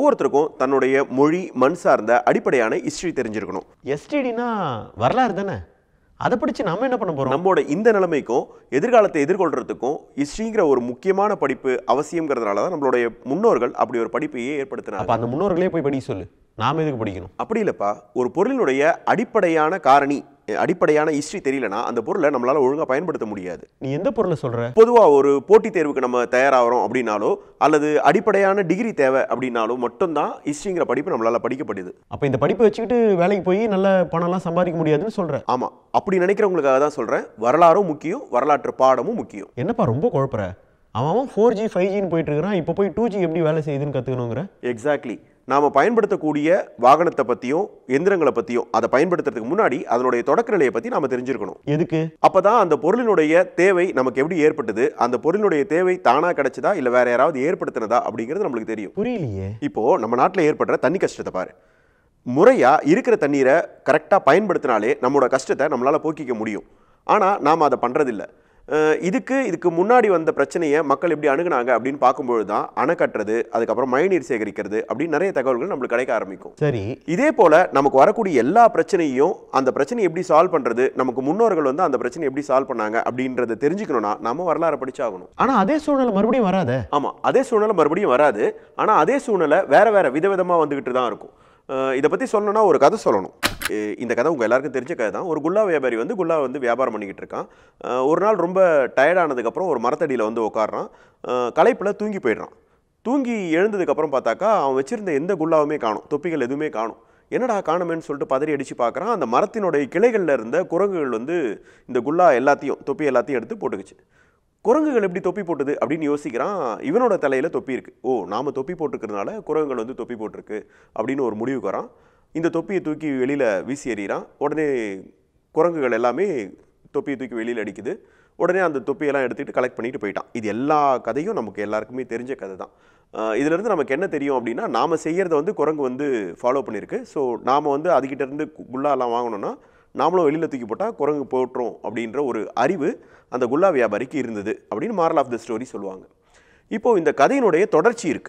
ஒவ்வொருத்தருக்கும் தன்னுடைய மொழி மண் சார்ந்த அடிப்படையான ஹிஸ்டரி தெரிஞ்சிருக்கணும் எஸ்டிடினா வரலாறு தானே அதை படிச்சு நாம என்ன பண்ண போறோம் நம்மோட இந்த நிலைமைக்கும் எதிர்காலத்தை எதிர்கொள்றதுக்கும் ஹிஸ்ட்ரிங்கிற ஒரு முக்கியமான படிப்பு அவசியங்கிறதுனால தான் நம்மளுடைய முன்னோர்கள் அப்படி ஒரு படிப்பையே ஏற்படுத்தினாங்க அப்ப அந்த முன்னோர்களே போய் படிக்க சொல்லு நாம எதுக்கு படிக்கணும் அப்படி இல்லைப்பா ஒரு பொருளினுடைய அடிப்படையான காரணி அடிப்படையான ஹிஸ்ட்ரி தெரியலனா அந்த பொருளை நம்மளால ஒழுங்கா பயன்படுத்த முடியாது நீ எந்த பொருளை சொல்ற பொதுவா ஒரு போட்டித் தேர்வுக்கு நம்ம தயாராகிறோம் அப்படின்னாலோ அல்லது அடிப்படையான டிகிரி தேவை அப்படின்னாலோ மட்டும்தான் ஹிஸ்ட்ரிங்கிற படிப்பு நம்மளால படிக்கப்படுது அப்ப இந்த படிப்பை வச்சுக்கிட்டு வேலைக்கு போய் நல்ல பணம்லாம் சம்பாதிக்க முடியாதுன்னு சொல்ற ஆமா அப்படி நினைக்கிறவங்களுக்காக தான் சொல்றேன் வரலாறும் முக்கியம் வரலாற்று பாடமும் முக்கியம் என்னப்பா ரொம்ப குழப்புற அவன் ஃபோர் ஜி ஃபைவ் ஜின்னு போயிட்டு இருக்கிறான் இப்போ போய் டூ ஜி எப்படி வேலை செய்யுதுன்னு கற்றுக்கணுங்கிற எக்ஸாக்ட்லி நாம பயன்படுத்தக்கூடிய வாகனத்தை பத்தியும் எந்திரங்களை பத்தியும் அதை பயன்படுத்துறதுக்கு முன்னாடி அதனுடைய தொடக்க நிலையை பத்தி நாம தெரிஞ்சிருக்கணும் எதுக்கு அப்பதான் அந்த பொருளினுடைய தேவை நமக்கு எப்படி ஏற்பட்டது அந்த பொருளினுடைய தேவை தானா கிடைச்சதா இல்ல வேற யாராவது ஏற்படுத்தினதா அப்படிங்கிறது நம்மளுக்கு தெரியும் புரியலையே இப்போ நம்ம நாட்டில் ஏற்படுற தண்ணி கஷ்டத்தை பாரு முறையா இருக்கிற தண்ணீரை கரெக்டாக பயன்படுத்தினாலே நம்மளோட கஷ்டத்தை நம்மளால போக்கிக்க முடியும் ஆனா நாம அதை பண்றதில்ல அஹ் இதுக்கு இதுக்கு முன்னாடி வந்த பிரச்சனையை மக்கள் எப்படி அணுகுனாங்க அப்படின்னு பார்க்கும்பொழுது தான் அணை கட்டுறது அதுக்கப்புறம் மழைநீர் சேகரிக்கிறது அப்படின்னு நிறைய தகவல்கள் நம்மளுக்கு கிடைக்க ஆரம்பிக்கும் சரி இதே போல நமக்கு வரக்கூடிய எல்லா பிரச்சனையும் அந்த பிரச்சனையை எப்படி சால்வ் பண்றது நமக்கு முன்னோர்கள் வந்து அந்த பிரச்சனையை எப்படி சால்வ் பண்ணாங்க அப்படின்றத தெரிஞ்சுக்கணும்னா நாம வரலாறு படிச்சாகணும் ஆனா அதே சூழ்நிலை மறுபடியும் வராதே ஆமா அதே சூழ்நிலை மறுபடியும் வராது ஆனா அதே சூழ்நிலை வேற வேற விதவிதமா வந்துகிட்டு தான் இருக்கும் அஹ் இதை பத்தி சொல்லணும்னா ஒரு கதை சொல்லணும் அஹ் இந்த கதை உங்க எல்லாருக்கும் தெரிஞ்ச கதை தான் ஒரு குல்லா வியாபாரி வந்து குல்லா வந்து வியாபாரம் பண்ணிக்கிட்டு இருக்கான் அஹ் ஒரு நாள் ரொம்ப டயர்டானதுக்கப்புறம் ஒரு மரத்தடியில் வந்து உட்காடுறான் களைப்பில் தூங்கி போயிடுறான் தூங்கி எழுந்ததுக்கப்புறம் பார்த்தாக்கா அவன் வச்சிருந்த எந்த குல்லாவுமே காணும் தொப்பிகள் எதுவுமே காணும் என்னடா காணுமேன்னு சொல்லிட்டு பதறி அடிச்சு பார்க்குறான் அந்த மரத்தினுடைய கிளைகளில் இருந்த குரங்குகள் வந்து இந்த குல்லா எல்லாத்தையும் தொப்பி எல்லாத்தையும் எடுத்து போட்டுக்குச்சு குரங்குகள் எப்படி தொப்பி போட்டுது அப்படின்னு யோசிக்கிறான் இவனோட தலையில தொப்பி இருக்கு ஓ நாம தொப்பி போட்டுக்கிறதுனால குரங்குகள் வந்து தொப்பி போட்டிருக்கு அப்படின்னு ஒரு முடிவுக்கு வரான் இந்த தொப்பியை தூக்கி வெளியில வீசி எறிகிறான் உடனே குரங்குகள் எல்லாமே தொப்பியை தூக்கி வெளியில் அடிக்குது உடனே அந்த தொப்பியெல்லாம் எடுத்துக்கிட்டு கலெக்ட் பண்ணிட்டு போயிட்டான் இது எல்லா கதையும் நமக்கு எல்லாருக்குமே தெரிஞ்ச கதை தான் அஹ் இதிலிருந்து நமக்கு என்ன தெரியும் அப்படின்னா நாம செய்யறத வந்து குரங்கு வந்து ஃபாலோ பண்ணியிருக்கு ஸோ நாம வந்து அதுகிட்ட இருந்து கு- குல்லாலாம் வாங்கணும்னா நாமளும் வெளியில் தூக்கி போட்டால் குரங்கு போட்டுரும் அப்படின்ற ஒரு அறிவு அந்த குல்லா வியாபாரிக்கு இருந்தது அப்படின்னு மாரல் ஆஃப் த ஸ்டோரி சொல்லுவாங்க இப்போ இந்த கதையினுடைய தொடர்ச்சி இருக்கு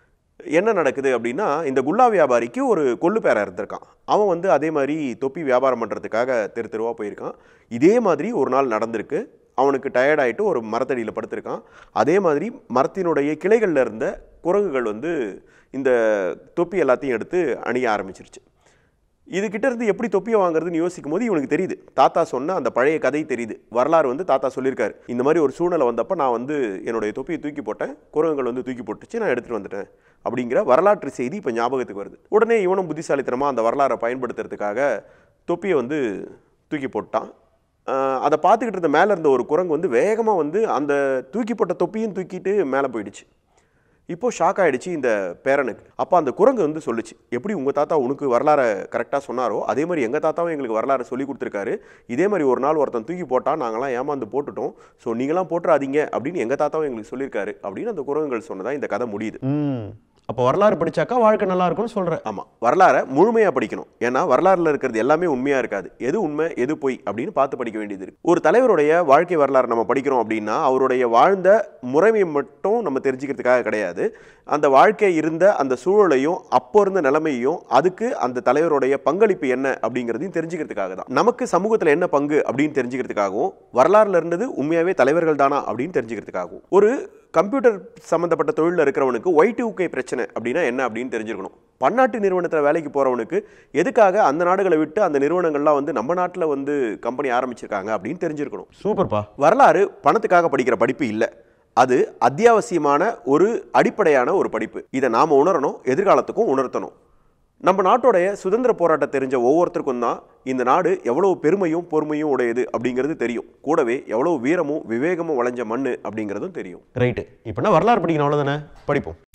என்ன நடக்குது அப்படின்னா இந்த குல்லா வியாபாரிக்கு ஒரு கொள்ளு பேரா இருந்திருக்கான் அவன் வந்து அதே மாதிரி தொப்பி வியாபாரம் பண்ணுறதுக்காக தெரு தெருவாக போயிருக்கான் இதே மாதிரி ஒரு நாள் நடந்திருக்கு அவனுக்கு டயர்ட் ஆயிட்டு ஒரு மரத்தடியில் படுத்திருக்கான் அதே மாதிரி மரத்தினுடைய கிளைகளில் இருந்த குரங்குகள் வந்து இந்த தொப்பி எல்லாத்தையும் எடுத்து அணிய ஆரம்பிச்சிருச்சு இதுகிட்ட இருந்து எப்படி தொப்பியை வாங்குறதுன்னு யோசிக்கும் போது இவனுக்கு தெரியுது தாத்தா சொன்ன அந்த பழைய கதை தெரியுது வரலாறு வந்து தாத்தா சொல்லியிருக்காரு இந்த மாதிரி ஒரு சூழ்நிலை வந்தப்ப நான் வந்து என்னுடைய தொப்பியை தூக்கி போட்டேன் குரங்குகள் வந்து தூக்கி போட்டுச்சு நான் எடுத்துட்டு வந்துட்டேன் அப்படிங்கிற வரலாற்று செய்தி இப்போ ஞாபகத்துக்கு வருது உடனே இவனும் புத்திசாலித்தனமாக அந்த வரலாறை பயன்படுத்துறதுக்காக தொப்பியை வந்து தூக்கி போட்டான் ஆஹ் அதை பார்த்துக்கிட்டு இருந்த மேலே இருந்த ஒரு குரங்கு வந்து வேகமாக வந்து அந்த தூக்கி போட்ட தொப்பியும் தூக்கிட்டு மேலே போயிடுச்சு இப்போ ஷாக் ஆயிடுச்சு இந்த பேரனுக்கு அப்போ அந்த குரங்கு வந்து சொல்லுச்சு எப்படி உங்கள் தாத்தா உனக்கு வரலாறை கரெக்டாக சொன்னாரோ அதே மாதிரி எங்கள் தாத்தாவும் எங்களுக்கு வரலாறு சொல்லி கொடுத்துருக்காரு இதே மாதிரி ஒரு நாள் ஒருத்தன் தூக்கி போட்டால் நாங்களாம் ஏமாந்து போட்டுட்டோம் ஸோ நீங்களாம் போட்டுறாதீங்க அப்படின்னு எங்கள் தாத்தாவும் எங்களுக்கு சொல்லியிருக்காரு அப்படின்னு அந்த குரங்குகள் சொன்னதா இந்த கதை முடியுது ம் அப்போ வரலாறு படிச்சாக்கா வாழ்க்கை நல்லா இருக்கும்னு சொல்ற ஆமாம் வரலாறை முழுமையாக படிக்கணும் ஏன்னா வரலாறுல இருக்கிறது எல்லாமே உண்மையாக இருக்காது எது உண்மை எது பொய் அப்படின்னு பார்த்து படிக்க வேண்டியது இருக்கு ஒரு தலைவருடைய வாழ்க்கை வரலாறு நம்ம படிக்கிறோம் அப்படின்னா அவருடைய வாழ்ந்த முறைமை மட்டும் நம்ம தெரிஞ்சுக்கிறதுக்காக கிடையாது அந்த வாழ்க்கை இருந்த அந்த சூழலையும் அப்போ இருந்த நிலைமையும் அதுக்கு அந்த தலைவருடைய பங்களிப்பு என்ன அப்படிங்கிறதையும் தெரிஞ்சுக்கிறதுக்காக தான் நமக்கு சமூகத்தில் என்ன பங்கு அப்படின்னு தெரிஞ்சுக்கிறதுக்காகவும் வரலாறுல இருந்தது உண்மையாகவே தலைவர்கள் தானா அப்படின்னு தெரிஞ்சுக்கிறதுக்காகவும் ஒரு கம்ப்யூட்டர் சம்மந்தப்பட்ட தொழிலில் இருக்கிறவனுக்கு ஒய் டூ பிரச்சனை அப்படின்னா என்ன அப்படின்னு தெரிஞ்சிருக்கணும் பன்னாட்டு நிறுவனத்தில் வேலைக்கு போகிறவனுக்கு எதுக்காக அந்த நாடுகளை விட்டு அந்த நிறுவனங்கள்லாம் வந்து நம்ம நாட்டில் வந்து கம்பெனி ஆரம்பிச்சிருக்காங்க அப்படின்னு தெரிஞ்சிருக்கணும் சூப்பர்ப்பா வரலாறு பணத்துக்காக படிக்கிற படிப்பு இல்லை அது அத்தியாவசியமான ஒரு அடிப்படையான ஒரு படிப்பு இதை நாம் உணரணும் எதிர்காலத்துக்கும் உணர்த்தணும் நம்ம நாட்டோடைய சுதந்திர போராட்டம் தெரிஞ்ச ஒவ்வொருத்தருக்கும் தான் இந்த நாடு எவ்வளவு பெருமையும் பொறுமையும் உடையது அப்படிங்கிறது தெரியும் கூடவே எவ்வளவு வீரமும் விவேகமும் வளைஞ்ச மண்ணு அப்படிங்கிறதும் தெரியும் ரைட்டு இப்போனா வரலாறு படிக்கணும் அவ்வளோதானே படிப்போம்